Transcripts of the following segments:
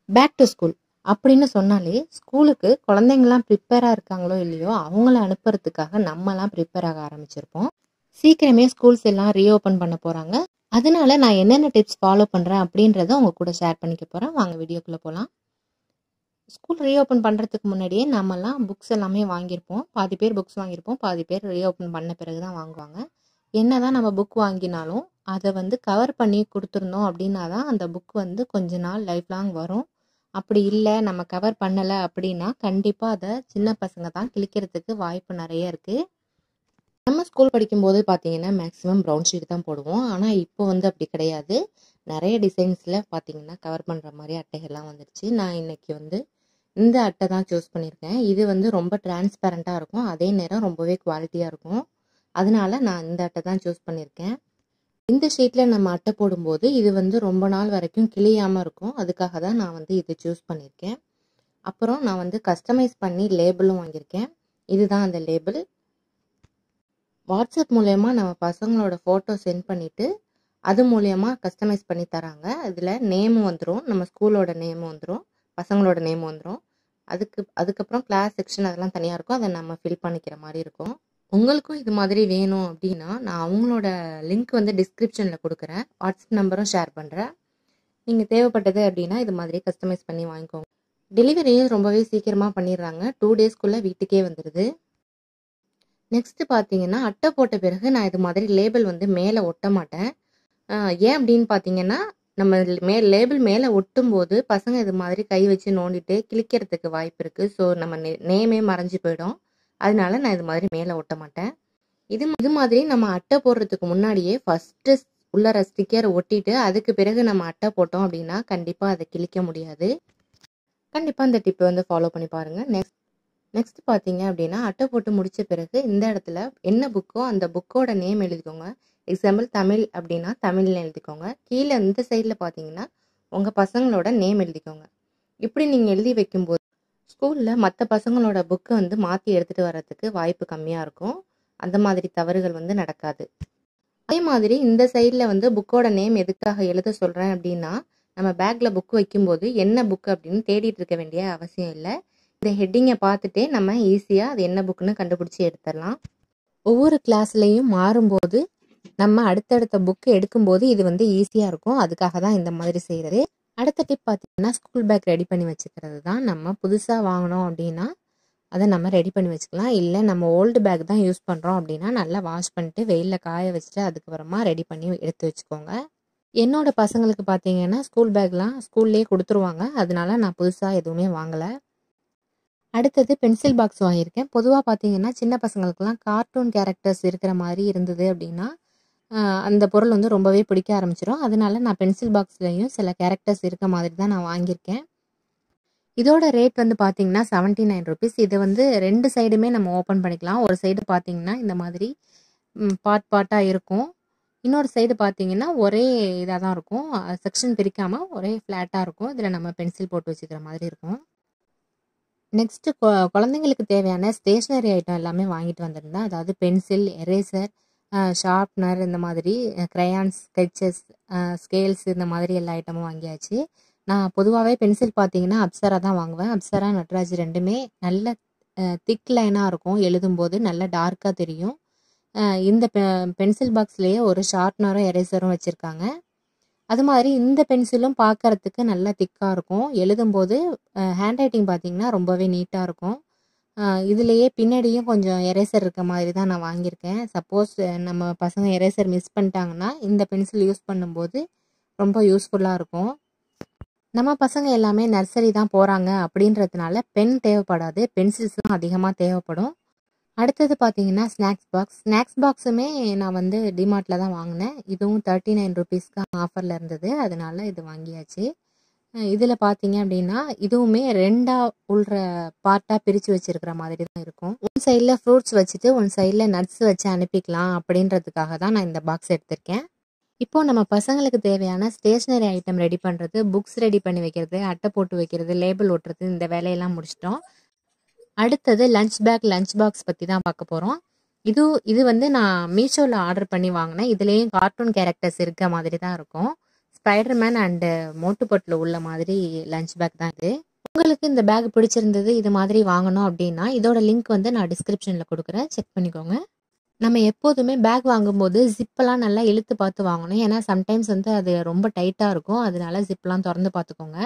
back to school அப்படின்னு சொன்னாலே ஸ்கூலுக்கு குழந்தைங்கலாம் ப்ரிப்பேராக இருக்காங்களோ இல்லையோ அவங்கள அனுப்புறதுக்காக நம்மலாம் ப்ரிப்பேர் ஆக ஆரம்பிச்சிருப்போம் சீக்கிரமே ஸ்கூல்ஸ் எல்லாம் ரீஓப்பன் பண்ண போகிறாங்க அதனால நான் என்னென்ன டிப்ஸ் ஃபாலோ பண்ணுறேன் அப்படின்றத உங்க கூட ஷேர் பண்ணிக்க போகிறேன் வாங்க வீடியோக்குள்ளே போகலாம் ஸ்கூல் ரீஓப்பன் பண்ணுறதுக்கு முன்னாடியே நம்மலாம் புக்ஸ் எல்லாமே வாங்கியிருப்போம் பாதி பேர் புக்ஸ் வாங்கியிருப்போம் பாதி பேர் ரீஓப்பன் பண்ண பிறகு தான் வாங்குவாங்க என்ன தான் நம்ம புக் வாங்கினாலும் அதை வந்து கவர் பண்ணி கொடுத்துருந்தோம் அப்படின்னா தான் அந்த புக் வந்து கொஞ்ச நாள் லைஃப் லாங் வரும் அப்படி இல்லை நம்ம கவர் பண்ணலை அப்படின்னா கண்டிப்பாக அதை சின்ன பசங்க தான் கிழிக்கிறதுக்கு வாய்ப்பு நிறைய இருக்குது நம்ம ஸ்கூல் படிக்கும்போது பார்த்தீங்கன்னா மேக்ஸிமம் ப்ரௌன் ஷீட் தான் போடுவோம் ஆனால் இப்போ வந்து அப்படி கிடையாது நிறைய டிசைன்ஸில் பார்த்தீங்கன்னா கவர் பண்ணுற மாதிரி அட்டைகள்லாம் வந்துடுச்சு நான் இன்னைக்கு வந்து இந்த அட்டை தான் சூஸ் பண்ணியிருக்கேன் இது வந்து ரொம்ப டிரான்ஸ்பேரண்ட்டாக இருக்கும் அதே நேரம் ரொம்பவே குவாலிட்டியாக இருக்கும் அதனால நான் இந்த அட்டை தான் சூஸ் பண்ணியிருக்கேன் இந்த ஷீட்டில் நம்ம அட்டை போடும்போது இது வந்து ரொம்ப நாள் வரைக்கும் கிளியாமல் இருக்கும் அதுக்காக தான் நான் வந்து இது சூஸ் பண்ணியிருக்கேன் அப்புறம் நான் வந்து கஸ்டமைஸ் பண்ணி லேபிளும் வாங்கியிருக்கேன் இதுதான் அந்த லேபிள் வாட்ஸ்அப் மூலயமா நம்ம பசங்களோட ஃபோட்டோ சென்ட் பண்ணிவிட்டு அது மூலயமா கஸ்டமைஸ் பண்ணி தராங்க இதில் நேமும் வந்துடும் நம்ம ஸ்கூலோட நேமும் வந்துடும் பசங்களோட நேம் வந்துடும் அதுக்கு அதுக்கப்புறம் கிளாஸ் செக்ஷன் அதெல்லாம் தனியாக இருக்கும் அதை நம்ம ஃபில் பண்ணிக்கிற மாதிரி இருக்கும் உங்களுக்கும் இது மாதிரி வேணும் அப்படின்னா நான் அவங்களோட லிங்க் வந்து டிஸ்கிரிப்ஷனில் கொடுக்குறேன் வாட்ஸ்அப் நம்பரும் ஷேர் பண்ணுறேன் நீங்கள் தேவைப்பட்டது அப்படின்னா இது மாதிரி கஸ்டமைஸ் பண்ணி வாங்கிக்கோங்க டெலிவரியும் ரொம்பவே சீக்கிரமாக பண்ணிடுறாங்க டூ டேஸ்க்குள்ளே வீட்டுக்கே வந்துடுது நெக்ஸ்ட் பார்த்தீங்கன்னா அட்டை போட்ட பிறகு நான் இது மாதிரி லேபிள் வந்து மேலே ஒட்ட மாட்டேன் ஏன் அப்படின்னு பார்த்தீங்கன்னா நம்ம மே லேபிள் மேலே ஒட்டும் போது பசங்க இது மாதிரி கை வச்சு நோண்டிட்டு கிழிக்கிறதுக்கு வாய்ப்பு இருக்குது ஸோ நம்ம நே நேமே மறைஞ்சு போயிடும் அதனால நான் இது மாதிரி மேலே ஒட்ட மாட்டேன் இது இது மாதிரி நம்ம அட்டை போடுறதுக்கு முன்னாடியே ஃபஸ்ட்டு உள்ளர ஸ்டிக்கரை ஒட்டிட்டு அதுக்கு பிறகு நம்ம அட்டை போட்டோம் அப்படின்னா கண்டிப்பாக அதை கிழிக்க முடியாது கண்டிப்பாக இந்த டிப்பை வந்து ஃபாலோ பண்ணி பாருங்கள் நெக்ஸ்ட் நெக்ஸ்ட் பார்த்தீங்க அப்படின்னா அட்டை போட்டு முடித்த பிறகு இந்த இடத்துல என்ன புக்கோ அந்த புக்கோட நேம் எழுதிக்கோங்க எக்ஸாம்பிள் தமிழ் அப்படின்னா தமிழ்னு எழுதிக்கோங்க கீழே இந்த சைடில் பார்த்தீங்கன்னா உங்கள் பசங்களோட நேம் எழுதிக்கோங்க இப்படி நீங்கள் எழுதி வைக்கும்போது ஸ்கூலில் மற்ற பசங்களோட புக்கை வந்து மாற்றி எடுத்துகிட்டு வர்றதுக்கு வாய்ப்பு கம்மியாக இருக்கும் அந்த மாதிரி தவறுகள் வந்து நடக்காது அதே மாதிரி இந்த சைடில் வந்து புக்கோட நேம் எதுக்காக எழுத சொல்கிறேன் அப்படின்னா நம்ம பேக்கில் புக் வைக்கும்போது என்ன புக்கு அப்படின்னு தேடிட்டு இருக்க வேண்டிய அவசியம் இல்லை இந்த ஹெட்டிங்கை பார்த்துட்டே நம்ம ஈஸியாக அது என்ன புக்குன்னு கண்டுபிடிச்சி எடுத்துடலாம் ஒவ்வொரு கிளாஸ்லேயும் மாறும்போது நம்ம அடுத்தடுத்த புக்கு எடுக்கும்போது இது வந்து ஈஸியாக இருக்கும் அதுக்காக தான் இந்த மாதிரி செய்கிறது அடுத்த டிப் பார்த்தீங்கன்னா ஸ்கூல் பேக் ரெடி பண்ணி வச்சுக்கிறது தான் நம்ம புதுசாக வாங்கினோம் அப்படின்னா அதை நம்ம ரெடி பண்ணி வச்சுக்கலாம் இல்லை நம்ம ஓல்டு பேக் தான் யூஸ் பண்ணுறோம் அப்படின்னா நல்லா வாஷ் பண்ணிட்டு வெயிலில் காய வச்சுட்டு அதுக்கப்புறமா ரெடி பண்ணி எடுத்து வச்சுக்கோங்க என்னோட பசங்களுக்கு பார்த்தீங்கன்னா ஸ்கூல் பேக்லாம் ஸ்கூல்லேயே கொடுத்துருவாங்க அதனால நான் புதுசாக எதுவுமே வாங்கலை அடுத்தது பென்சில் பாக்ஸ் வாங்கியிருக்கேன் பொதுவாக பார்த்தீங்கன்னா சின்ன பசங்களுக்குலாம் கார்ட்டூன் கேரக்டர்ஸ் இருக்கிற மாதிரி இருந்தது அப்படின்னா அந்த பொருள் வந்து ரொம்பவே பிடிக்க ஆரம்பிச்சிடும் அதனால நான் பென்சில் பாக்ஸ்லேயும் சில கேரக்டர்ஸ் இருக்க மாதிரி தான் நான் வாங்கியிருக்கேன் இதோட ரேட் வந்து பார்த்தீங்கன்னா செவன்ட்டி நைன் ருபீஸ் இதை வந்து ரெண்டு சைடுமே நம்ம ஓப்பன் பண்ணிக்கலாம் ஒரு சைடு பார்த்தீங்கன்னா இந்த மாதிரி பார்ட் பார்ட்டாக இருக்கும் இன்னொரு சைடு பார்த்தீங்கன்னா ஒரே இதாக தான் இருக்கும் செக்ஷன் பிரிக்காமல் ஒரே ஃப்ளாட்டாக இருக்கும் இதில் நம்ம பென்சில் போட்டு வச்சுக்கிற மாதிரி இருக்கும் நெக்ஸ்ட்டு குழந்தைங்களுக்கு தேவையான ஸ்டேஷ்னரி ஐட்டம் எல்லாமே வாங்கிட்டு வந்திருந்தேன் அதாவது பென்சில் எரேசர் ஷார்ப்னர் இந்த மாதிரி க்ரையான்ஸ் ஸ்கெச்சஸ் ஸ்கேல்ஸ் இந்த மாதிரி எல்லா ஐட்டமும் வாங்கியாச்சு நான் பொதுவாகவே பென்சில் பார்த்தீங்கன்னா அப்சரா தான் வாங்குவேன் அப்சரா நட்ராஜ் ரெண்டுமே நல்ல திக் லைனாக இருக்கும் எழுதும்போது நல்ல டார்க்காக தெரியும் இந்த பென்சில் பாக்ஸ்லேயே ஒரு ஷார்ப்னரும் எரேசரும் வச்சுருக்காங்க அது மாதிரி இந்த பென்சிலும் பார்க்கறதுக்கு நல்லா திக்காக இருக்கும் எழுதும்போது ஹேண்ட் ரைட்டிங் பார்த்தீங்கன்னா ரொம்பவே நீட்டாக இருக்கும் இதுலேயே பின்னாடியும் கொஞ்சம் எரேசர் இருக்க மாதிரி தான் நான் வாங்கியிருக்கேன் சப்போஸ் நம்ம பசங்க எரேசர் மிஸ் பண்ணிட்டாங்கன்னா இந்த பென்சில் யூஸ் பண்ணும்போது ரொம்ப யூஸ்ஃபுல்லாக இருக்கும் நம்ம பசங்க எல்லாமே நர்சரி தான் போகிறாங்க அப்படின்றதுனால பென் தேவைப்படாது பென்சில்ஸ் தான் அதிகமாக தேவைப்படும் அடுத்தது பார்த்தீங்கன்னா ஸ்நாக்ஸ் பாக்ஸ் ஸ்நாக்ஸ் பாக்ஸுமே நான் வந்து டிமார்ட்டில் தான் வாங்கினேன் இதுவும் தேர்ட்டி நைன் ருபீஸ்க்கு ஆஃபரில் இருந்தது அதனால இது வாங்கியாச்சு இதில் பார்த்தீங்க அப்படின்னா இதுவுமே ரெண்டாக உள்ள பார்ட்டாக பிரித்து வச்சுருக்கிற மாதிரி தான் இருக்கும் ஒன் சைடில் ஃப்ரூட்ஸ் வச்சுட்டு ஒன் சைடில் நட்ஸ் வச்சு அனுப்பிக்கலாம் அப்படின்றதுக்காக தான் நான் இந்த பாக்ஸ் எடுத்திருக்கேன் இப்போ நம்ம பசங்களுக்கு தேவையான ஸ்டேஷ்னரி ஐட்டம் ரெடி பண்ணுறது புக்ஸ் ரெடி பண்ணி வைக்கிறது அட்டை போட்டு வைக்கிறது லேபிள் ஒட்டுறது இந்த வேலையெல்லாம் முடிச்சிட்டோம் அடுத்தது லஞ்ச் பேக் லஞ்ச் பாக்ஸ் பற்றி தான் பார்க்க போகிறோம் இது இது வந்து நான் மீஷோவில் ஆர்டர் பண்ணி வாங்கினேன் இதுலேயும் கார்ட்டூன் கேரக்டர்ஸ் இருக்க மாதிரி தான் இருக்கும் ஸ்பைடர்மேன் அண்டு மோட்டுப்பட்டில் உள்ள மாதிரி லஞ்ச் பேக் தான் இது உங்களுக்கு இந்த பேக் பிடிச்சிருந்தது இது மாதிரி வாங்கணும் அப்படின்னா இதோட லிங்க் வந்து நான் டிஸ்கிரிப்ஷனில் கொடுக்குறேன் செக் பண்ணிக்கோங்க நம்ம எப்போதுமே பேக் வாங்கும்போது ஜிப்பெல்லாம் நல்லா இழுத்து பார்த்து வாங்கணும் ஏன்னா சம்டைம்ஸ் வந்து அது ரொம்ப டைட்டாக இருக்கும் அதனால ஜிப்லாம் திறந்து பார்த்துக்கோங்க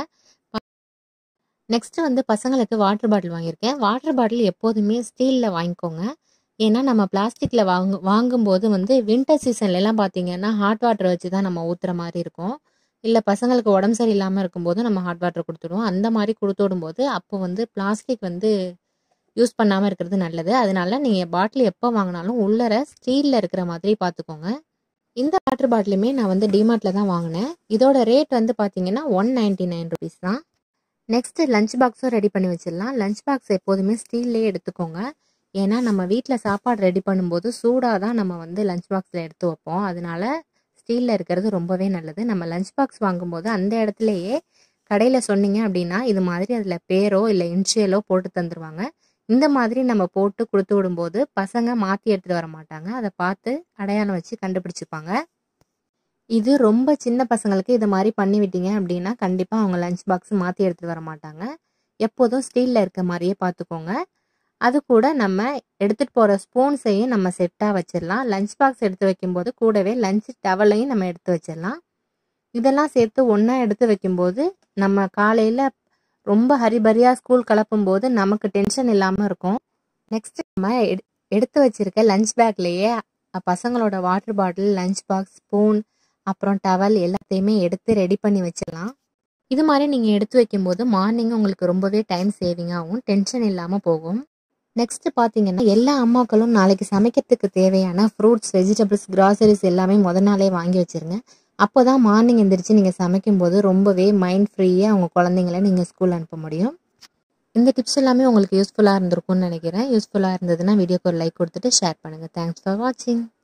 நெக்ஸ்ட்டு வந்து பசங்களுக்கு வாட்டர் பாட்டில் வாங்கியிருக்கேன் வாட்டர் பாட்டில் எப்போதுமே ஸ்டீலில் வாங்கிக்கோங்க ஏன்னா நம்ம பிளாஸ்டிக்கில் வாங்கு வாங்கும்போது வந்து வின்டர் சீசன்லலாம் பார்த்தீங்கன்னா ஹாட் வாட்டர் வச்சு தான் நம்ம ஊற்றுற மாதிரி இருக்கும் இல்லை பசங்களுக்கு உடம்பு சரியில்லாமல் இருக்கும்போது நம்ம ஹாட் வாட்டர் கொடுத்துடுவோம் அந்த மாதிரி கொடுத்து விடும்போது அப்போ வந்து பிளாஸ்டிக் வந்து யூஸ் பண்ணாமல் இருக்கிறது நல்லது அதனால நீங்கள் பாட்டில் எப்போ வாங்கினாலும் உள்ளர ஸ்டீலில் இருக்கிற மாதிரி பார்த்துக்கோங்க இந்த வாட்டர் பாட்டிலுமே நான் வந்து டிமார்ட்டில் தான் வாங்கினேன் இதோட ரேட் வந்து பார்த்தீங்கன்னா ஒன் நைன்டி நைன் ருபீஸ் தான் நெக்ஸ்ட்டு லஞ்ச் பாக்ஸும் ரெடி பண்ணி வச்சிடலாம் லஞ்ச் பாக்ஸ் எப்போதுமே ஸ்டீல்லே எடுத்துக்கோங்க ஏன்னா நம்ம வீட்டில் சாப்பாடு ரெடி பண்ணும்போது சூடாக தான் நம்ம வந்து லஞ்ச் பாக்ஸில் எடுத்து வைப்போம் அதனால ஸ்டீலில் இருக்கிறது ரொம்பவே நல்லது நம்ம லஞ்ச் பாக்ஸ் வாங்கும்போது அந்த இடத்துலையே கடையில் சொன்னீங்க அப்படின்னா இது மாதிரி அதில் பேரோ இல்லை இன்ஷியலோ போட்டு தந்துடுவாங்க இந்த மாதிரி நம்ம போட்டு கொடுத்து விடும்போது பசங்க மாற்றி எடுத்துகிட்டு வர மாட்டாங்க அதை பார்த்து அடையாளம் வச்சு கண்டுபிடிச்சிப்பாங்க இது ரொம்ப சின்ன பசங்களுக்கு இது மாதிரி பண்ணி விட்டீங்க அப்படின்னா கண்டிப்பாக அவங்க லஞ்ச் பாக்ஸ் மாற்றி எடுத்துகிட்டு வர மாட்டாங்க எப்போதும் ஸ்டீலில் இருக்க மாதிரியே பார்த்துக்கோங்க அது கூட நம்ம எடுத்துகிட்டு போகிற ஸ்பூன்ஸையும் நம்ம செட்டாக வச்சிடலாம் லஞ்ச் பாக்ஸ் எடுத்து வைக்கும்போது கூடவே லஞ்ச் டவலையும் நம்ம எடுத்து வச்சிடலாம் இதெல்லாம் சேர்த்து ஒன்றா எடுத்து வைக்கும்போது நம்ம காலையில் ரொம்ப ஹரிபரியாக ஸ்கூல் கிளப்பும்போது நமக்கு டென்ஷன் இல்லாமல் இருக்கும் நெக்ஸ்ட் நம்ம எடு எடுத்து வச்சிருக்க லஞ்ச் பேக்லேயே பசங்களோட water bottle lunch box spoon அப்புறம் டவல் எல்லாத்தையுமே எடுத்து ரெடி பண்ணி வச்சிடலாம் இது மாதிரி நீங்கள் எடுத்து வைக்கும்போது மார்னிங் உங்களுக்கு ரொம்பவே டைம் சேவிங் ஆகும் டென்ஷன் இல்லாமல் போகும் நெக்ஸ்ட் பார்த்தீங்கன்னா எல்லா அம்மாக்களும் நாளைக்கு சமைக்கிறதுக்கு தேவையான ஃப்ரூட்ஸ் வெஜிடபிள்ஸ் கிராசரிஸ் எல்லாமே முத நாளே வாங்கி வச்சிருங்க அப்போ தான் மார்னிங் எந்திரிச்சு நீங்கள் சமைக்கும்போது ரொம்பவே மைண்ட் ஃப்ரீயாக உங்கள் குழந்தைங்கள நீங்கள் ஸ்கூல் அனுப்ப முடியும் இந்த டிப்ஸ் எல்லாமே உங்களுக்கு யூஸ்ஃபுல்லாக இருந்திருக்கும்னு நினைக்கிறேன் யூஸ்ஃபுல்லாக இருந்ததுன்னா வீடியோக்கு ஒரு லைக் கொடுத்துட்டு ஷேர் பண்ணுங்கள் தேங்க்ஸ் ஃபார் வாட்சிங்